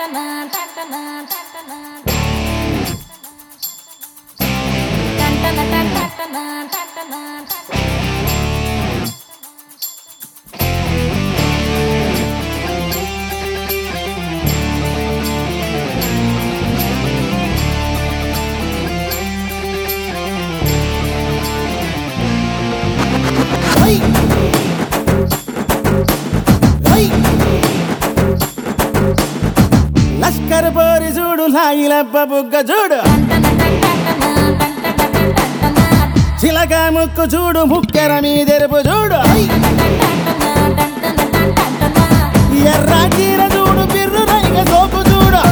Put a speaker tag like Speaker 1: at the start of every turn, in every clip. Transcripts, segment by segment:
Speaker 1: High! High! Lashkar పోరి చూడు లాగిలబ్బ బుగ్గ చూడు చిలక ముక్కు చూడు ముక్కెర మీదెరుపు చూడు హై! ఎర్ర చీర చూడు బిర్రు రైగ సోపు చూడు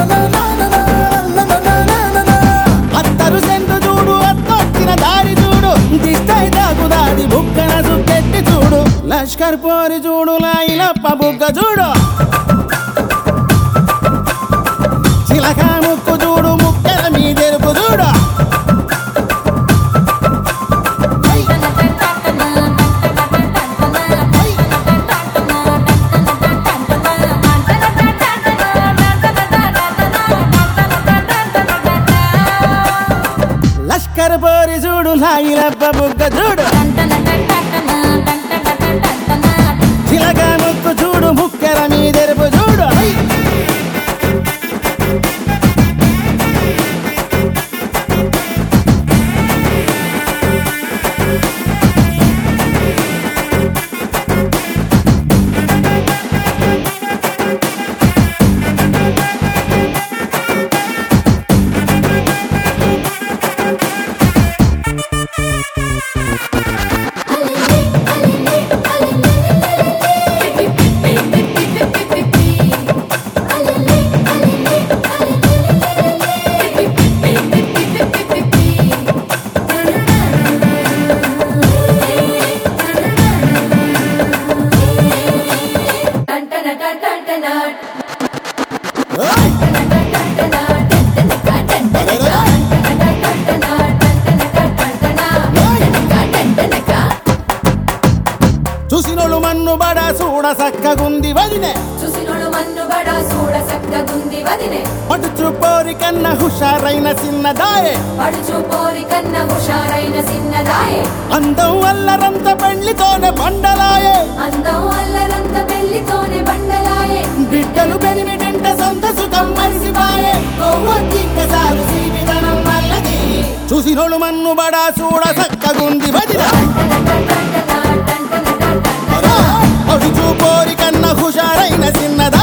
Speaker 1: అత్తరు సెంటు చూడు అత్తొచ్చిన దారి చూడు దిష్టై దాగుదాది బుక్కన సుక్కెట్టి చూడు లష్కర్ పోరి చూడు లాయిలప్ప బుగ్గ చూడు చిలక ముక్కు చూడు ముక్కల మీదెరుపు చూడు హై! హై! లష్కర్ పోరి చూడు లాయిలప్ప బుగ్గ చూడు చిలక ముక్కు చూడు ముక్కెర మీదెరుపు చూడు హై! ఓయ్! చూసినోళ్ళు మన్ను బడ చూడ సక్కగుంది వదినే
Speaker 2: చూసినోడు మన్ను బడా చూడ సక్కగుంది వదినే
Speaker 1: పడుచు పోరి కన్న హుషారైన చిన్నదాయే
Speaker 2: పడుచు పోరి కన్న హుషారైన సిన్నదాయే
Speaker 1: అందం వల్లరంత పెళ్లితోనే బండలాయే
Speaker 2: అందం అల్లరంత పెళ్లితోనే బండలాయే
Speaker 1: బిడ్డలు పెరిమిటంట సొంత సుఖం మరిసిపాయే కొవ్వొత్తిక్కసారు జీవితనం వల్లది చూసినోళ్ళు మన్ను బడ చూడ సక్కగుంది వదిన పడుచు పోరి కన్న హుషారైన చిన్నదా